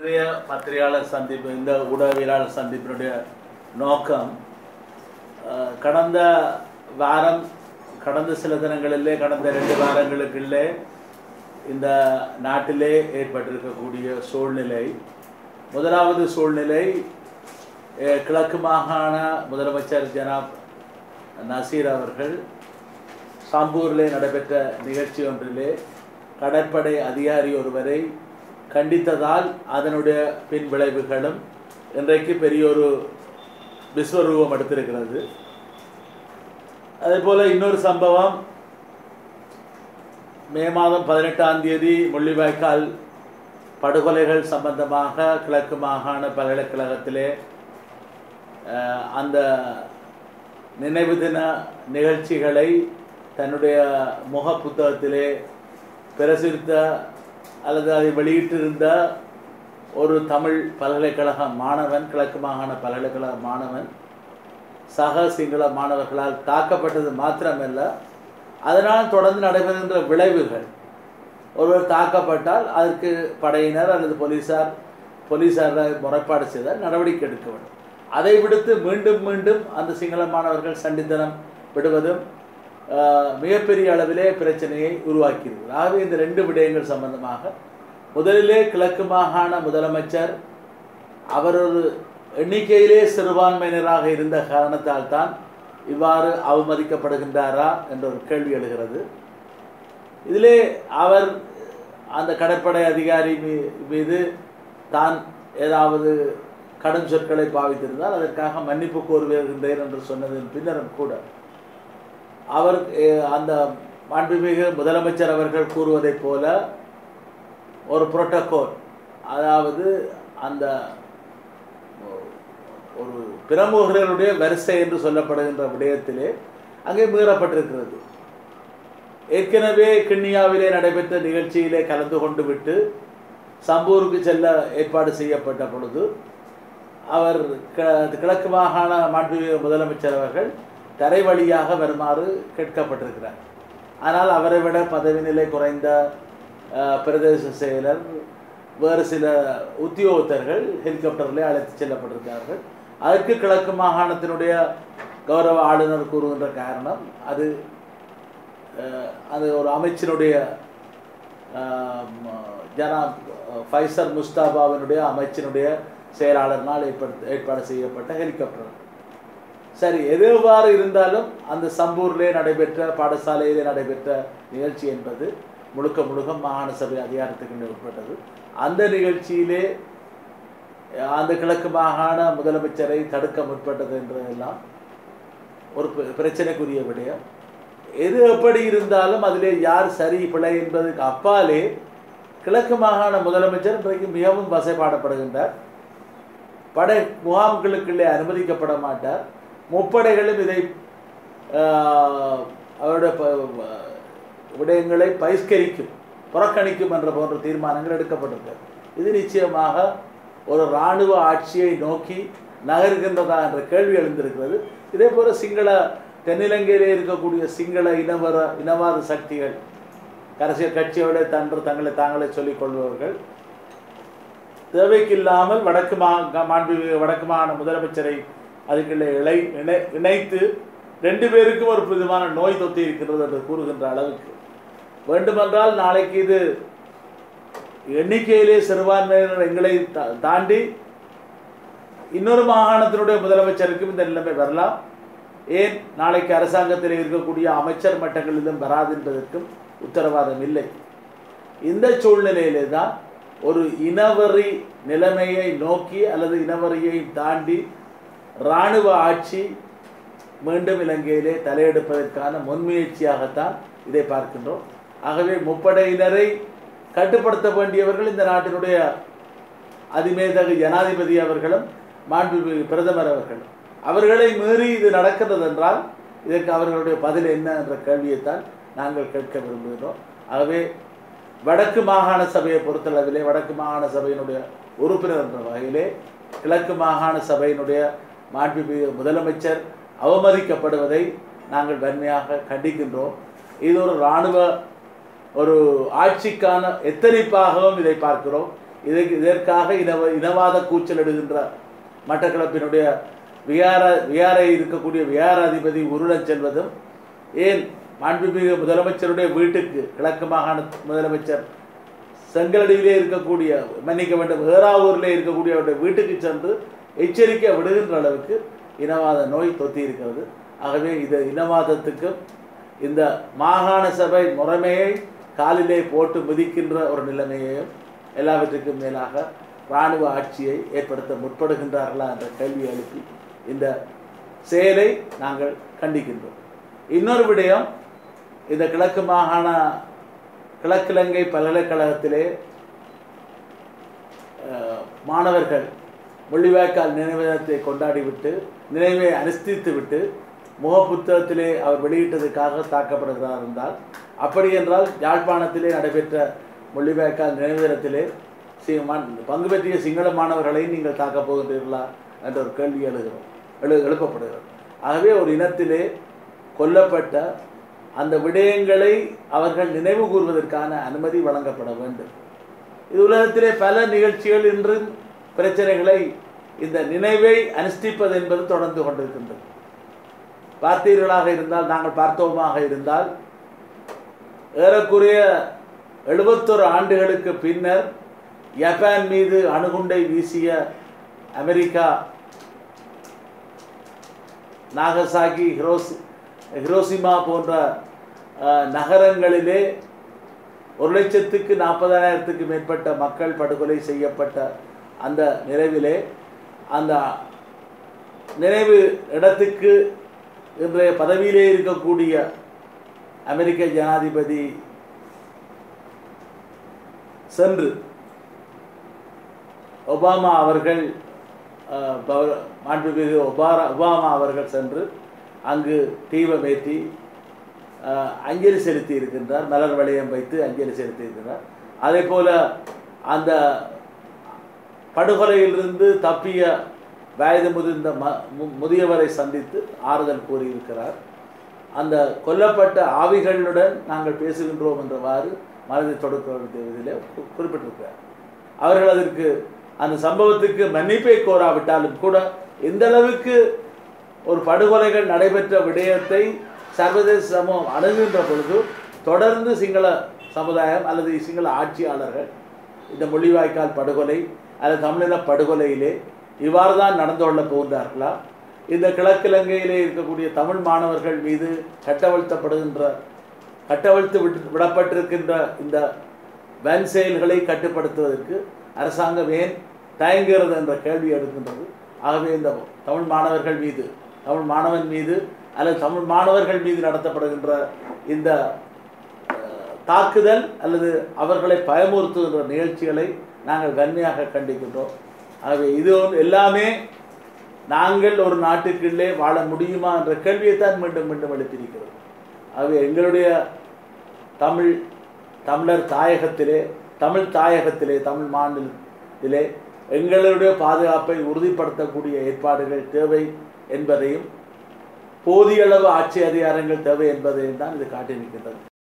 இன்றைய பத்திரிகையாளர் சந்திப்பு இந்த ஊடகவியலாளர் சந்திப்பினுடைய நோக்கம் அஹ், கடந்த வாரம் கடந்த சில தினங்களிலே கடந்த ரெண்டு வாரங்களுக்குள்ளே இந்த நாட்டிலே ஏற்பட்டிருக்கக்கூடிய சூழ்நிலை முதலாவது சூழ்நிலை அஹ், கிழக்கு மாகாண முதலமைச்சர் ஜனாப் நசீர் அவர்கள் சாம்பூரிலே நடைபெற்ற நிகழ்ச்சி ஒன்றிலே கடற்படை அதிகாரி ஒருவரை கண்டித்ததால் அதனுடைய பின் விளைவுகளும் இன்றைக்கு பெரிய ஒரு விஸ்வரூபம் எடுத்திருக்கிறது அதேபோல இன்னொரு சம்பவம் மே மாதம் பதினெட்டாம் தேதி முள்ளிவாய்க்கால் படுகொலைகள் சம்பந்தமாக கிழக்கு மாகாண பல்கலைக்கழகத்திலே அஹ், அந்த நினைவு தின நிகழ்ச்சிகளை தன்னுடைய முக புத்தகத்திலே பிரசுரித்த அல்லது அதை வெளியிட்டிருந்த ஒரு தமிழ் பல்கலைக்கழக மாணவன் கிழக்கு மாகாண பல்கலைக்கழக மாணவன் சக சிங்கள மாணவர்களால் தாக்கப்பட்டது மாத்திரமல்ல அதனால் தொடர்ந்து நடைபெறுகின்ற விளைவுகள் ஒருவர் தாக்கப்பட்டால் அதற்கு படையினர் அல்லது போலீசார் போலீசாரை முறைப்பாடு செய்தால் நடவடிக்கை எடுக்க வேண்டும் அதை விடுத்து மீண்டும் மீண்டும் அந்த சிங்கள மாணவர்கள் சண்டித்தனம் விடுவதும் ஆஹ், மிகப்பெரிய அளவிலே பிரச்சனையை உருவாக்கியிருக்கிறது ஆகவே இந்த ரெண்டு விடயங்கள் சம்பந்தமாக முதலிலே கிழக்கு மாகாண முதலமைச்சர் அவர் ஒரு எண்ணிக்கையிலே சிறுபான்மையினராக இருந்த காரணத்தால் தான் இவ்வாறு அவமதிக்கப்படுகின்றாரா என்ற ஒரு கேள்வி எழுகிறது இதிலே அவர் அந்த கடற்படை அதிகாரி மீ- மீது தான் ஏதாவது கடும் சொற்களை பாவித்திருந்தால் அதற்காக மன்னிப்பு கோருகின்றேன் என்று சொன்னதன் பின்னரும் கூட அவர் அஹ், அந்த மாண்புமிகு முதலமைச்சர் அவர்கள் கூறுவதைப் போல ஒரு புரோட்டோகால் அதாவது அந்த ஒரு பிரமுகர்களுடைய வரிசை என்று சொல்லப்படுகின்ற விடயத்திலே அங்கே மீறப்பட்டிருக்கிறது ஏற்கனவே கிண்ணியாவிலே நடைபெற்ற நிகழ்ச்சியிலே கலந்து கொண்டு விட்டு சம்பூருக்கு செல்ல ஏற்பாடு செய்யப்பட்ட பொழுது அவர் க- கிழக்கு மாகாண மாண்புமிகு முதலமைச்சர் அவர்கள் தரை வழியாக வருமாறு கேட்கப்பட்டிருக்கிறார் ஆனால் அவரை விட பதவி நிலை குறைந்த அஹ், பிரதேச செயலர் வேறு சில உத்தியோகத்தர்கள் ஹெலிகாப்டரில் அழைத்து செல்லப்பட்டிருக்கிறார்கள் அதற்கு கிழக்கு மாகாணத்தினுடைய கௌரவ ஆளுநர் கூறுகின்ற காரணம் அது அஹ், அது ஒரு அமைச்சருடைய அஹ், ம- ஜனாப் ஃபைசர் முஸ்தாபாவினுடைய அமைச்சினுடைய செயலாளர்னால் ஏற்படுத்த ஏற்பாடு செய்யப்பட்ட ஹெலிகாப்டர் சரி எதுவாறு இருந்தாலும் அந்த சம்பூரிலே நடைபெற்ற பாடசாலையிலே நடைபெற்ற நிகழ்ச்சி என்பது முழுக்க முழுக்க மாகாண சபை அதிகாரத்துக்கு உட்பட்டது அந்த நிகழ்ச்சியிலே அஹ், அந்த கிழக்கு மாகாண முதலமைச்சரை தடுக்க முற்பட்டது என்றதெல்லாம் ஒரு பி- பிரச்சனைக்குரிய விடயம் எது எப்படி இருந்தாலும் அதிலே யார் சரி பிழை என்பதற்கு அப்பாலே கிழக்கு மாகாண முதலமைச்சர் இன்றைக்கு மிகவும் வசைப்பாடப்படுகின்றார் படை முகாம்களுக்குள்ளே அனுமதிக்கப்பட மாட்டார் முப்படைகளும் இதை ஆஹ், அவருடைய ப- விடயங்களை பகிஷ்கரிக்கும் புறக்கணிக்கும் என்ற போன்ற தீர்மானங்கள் எடுக்கப்பட்டிருக்கிறது இது நிச்சயமாக ஒரு இராணுவ ஆட்சியை நோக்கி நகர்கின்றதா என்ற கேள்வி எழுந்திருக்கிறது இதே போல சிங்கள தென்னிலங்கையிலே இருக்கக்கூடிய சிங்கள இனவர இனவாத சக்திகள் அரசியல் கட்சியோட தன்று தங்களை தாங்களே சொல்லிக் கொள்பவர்கள் தேவைக்கில்லாமல் வடக்கு மா மாண்பு வடக்கு மாகாண முதலமைச்சரை அதுக்குள்ளே இணை இணை இணைத்து ரெண்டு பேருக்கும் ஒரு விதமான நோய் தொத்தி இருக்கிறது என்று கூறுகின்ற அளவுக்கு வேண்டுமென்றால் நாளைக்கு இது எண்ணிக்கையிலே சிறுபான்மையினர் எங்களை தா- தாண்டி இன்னொரு மாகாணத்தினுடைய முதலமைச்சருக்கும் இந்த நிலைமை வரலாம் ஏன் நாளைக்கு அரசாங்கத்தில் இருக்கக்கூடிய அமைச்சர் மட்டங்களிலும் வராது என்பதற்கும் உத்தரவாதம் இல்லை இந்த சூழ்நிலையிலே தான் ஒரு இனவரி நிலைமையை நோக்கி அல்லது இனவரியை தாண்டி இராணுவ ஆட்சி மீண்டும் இலங்கையிலே தலையெடுப்பதற்கான முன்முயற்சியாகத்தான் இதை பார்க்கின்றோம் ஆகவே முப்படையினரை கட்டுப்படுத்த வேண்டியவர்கள் இந்த நாட்டினுடைய அதிமேதகு ஜனாதிபதி அவர்களும் மாண்புமிகு பிரதமர் அவர்களும் அவர்களை மீறி இது நடக்கிறது என்றால் இதற்கு அவர்களுடைய பதில் என்ன என்ற கேள்வியைத்தான் நாங்கள் கேட்க விரும்புகிறோம் ஆகவே வடக்கு மாகாண சபையை பொறுத்தளவிலே வடக்கு மாகாண சபையினுடைய உறுப்பினர் என்ற வகையிலே கிழக்கு மாகாண சபையினுடைய மாண்புமிகு முதலமைச்சர் அவமதிக்கப்படுவதை நாங்கள் வன்மையாக கண்டிக்கின்றோம் இது ஒரு இராணுவ ஒரு ஆட்சிக்கான எத்தனிப்பாகவும் இதை பார்க்கிறோம் இதற்கு இதற்காக இனவ இனவாத கூச்சல் எடுகின்ற மட்டக்களப்பினுடைய விகார விகாரை இருக்கக்கூடிய விகாராதிபதி உருளச் செல்வதும் ஏன் மாண்புமிகு முதலமைச்சருடைய வீட்டுக்கு கிழக்கு மாகாண முதலமைச்சர் செங்கலடியிலே இருக்கக்கூடிய மன்னிக்க வேண்டும் ஏறாவூரிலே இருக்கக்கூடிய அவருடைய வீட்டுக்கு சென்று எச்சரிக்கை விடுகின்ற அளவுக்கு இனவாத நோய் தொத்தி இருக்கிறது ஆகவே இது இனவாதத்துக்கும் இந்த மாகாண சபை முறைமையை காலிலே போட்டு மிதிக்கின்ற ஒரு நிலைமையையும் எல்லாவற்றுக்கும் மேலாக இராணுவ ஆட்சியை ஏற்படுத்த முற்படுகின்றார்களா என்ற கேள்வி எழுப்பி இந்த செயலை நாங்கள் கண்டிக்கின்றோம் இன்னொரு விடயம் இந்த கிழக்கு மாகாண கிழக்கிழங்கை பல்கலைக்கழகத்திலே அஹ், மாணவர்கள் முள்ளிவாய்க்கால் நினைவு தினத்தை கொண்டாடிவிட்டு நினைவை அனுஷ்டித்து விட்டு முகப்புத்தகத்திலே அவர் வெளியிட்டதுக்காக தாக்கப்படுகிறார் என்றால் அப்படி என்றால் யாழ்ப்பாணத்திலே நடைபெற்ற முள்ளிவாய்க்கால் நினைவு தினத்திலே சி மண் பங்கு பெற்றிய சிங்கள மாணவர்களை நீங்கள் தாக்கப் போகின்றீர்களா என்ற ஒரு கேள்வி எழுகிறோம் எழு எழுப்பப்படுகிறது ஆகவே ஒரு இனத்திலே கொல்லப்பட்ட அந்த விடயங்களை அவர்கள் நினைவு கூறுவதற்கான அனுமதி வழங்கப்பட வேண்டும் இது உலகத்திலே பல நிகழ்ச்சிகள் இன்றும் பிரச்சனைகளை இந்த நினைவை அனுஷ்டிப்பது என்பது தொடர்ந்து கொண்டிருக்கின்றது பார்த்தீர்களாக இருந்தால் நாங்கள் பார்த்தோமாக இருந்தால் ஏறக்குறைய எழுபத்தொரு ஆண்டுகளுக்கு பின்னர் ஜப்பான் மீது அணுகுண்டை வீசிய அமெரிக்கா நாகசாகி ஹிரோஸ் ஹிரோசிமா போன்ற அஹ், நகரங்களிலே ஒரு லட்சத்துக்கு நாற்பதாயிரத்துக்கு மேற்பட்ட மக்கள் படுகொலை செய்யப்பட்ட அந்த நிறைவிலே அந்த நினைவு இடத்துக்கு இன்றைய பதவியிலே இருக்கக்கூடிய அமெரிக்க ஜனாதிபதி சென்று ஒபாமா அவர்கள் அஹ், பவ- மாண்புமிகு ஒபாரா ஒபாமா அவர்கள் சென்று அங்கு தீபமேற்றி அஹ், அஞ்சலி செலுத்தி இருக்கின்றார் மலர் வளையம் வைத்து அஞ்சலி செலுத்தி இருக்கின்றார் அதே போல அந்த படுகொலையிலிருந்து தப்பிய வயது முதிர்ந்த ம மு- முதியவரை சந்தித்து ஆறுதல் கூறியிருக்கிறார் அந்த கொல்லப்பட்ட ஆவிகளுடன் நாங்கள் பேசுகின்றோம் என்றவாறு மனதை தொடர்புடைய குறிப்பிட்டிருக்கிறார் அவர்கள் அதற்கு அந்த சம்பவத்துக்கு மன்னிப்பை கோராவிட்டாலும் கூட எந்த அளவுக்கு ஒரு படுகொலைகள் நடைபெற்ற விடயத்தை சர்வதேச சமூகம் அணுகுகின்ற பொழுது தொடர்ந்து சிங்கள சமுதாயம் அல்லது சிங்கள ஆட்சியாளர்கள் இந்த முள்ளிவாய்க்கால் படுகொலை அல்லது தமிழின படுகொலையிலே இவ்வாறு தான் நடந்து கொள்ளப் போகின்றார்களா இந்த கிழக்கிழங்கையிலே இருக்கக்கூடிய தமிழ் மாணவர்கள் மீது கட்டவழ்த்தப்படுகின்ற கட்டவிழ்த்து விட்டு விடப்பட்டிருக்கின்ற இந்த வன் செயல்களை கட்டுப்படுத்துவதற்கு அரசாங்கம் ஏன் தயங்குகிறது என்ற கேள்வி எடுக்கின்றது ஆகவே இந்த தமிழ் மாணவர்கள் மீது தமிழ் மாணவன் மீது அல்லது தமிழ் மாணவர்கள் மீது நடத்தப்படுகின்ற இந்த அஹ், தாக்குதல் அல்லது அவர்களை பயமுறுத்துகின்ற நிகழ்ச்சிகளை நாங்கள் வன்மையாக கண்டிக்கின்றோம் ஆகவே இது ஒன்று எல்லாமே நாங்கள் ஒரு நாட்டுக்குள்ளே வாழ முடியுமா என்ற கேள்வியைத்தான் மீண்டும் மீண்டும் எழுப்பியிருக்கிறது ஆகவே எங்களுடைய தமிழ் தமிழர் தாயகத்திலே தமிழ் தாயகத்திலே தமிழ் மாநிலத்திலே எங்களுடைய பாதுகாப்பை உறுதிப்படுத்தக்கூடிய ஏற்பாடுகள் தேவை என்பதையும் போதிய அளவு ஆட்சி அதிகாரங்கள் தேவை என்பதையும் தான் இது காட்டி நிற்கின்றது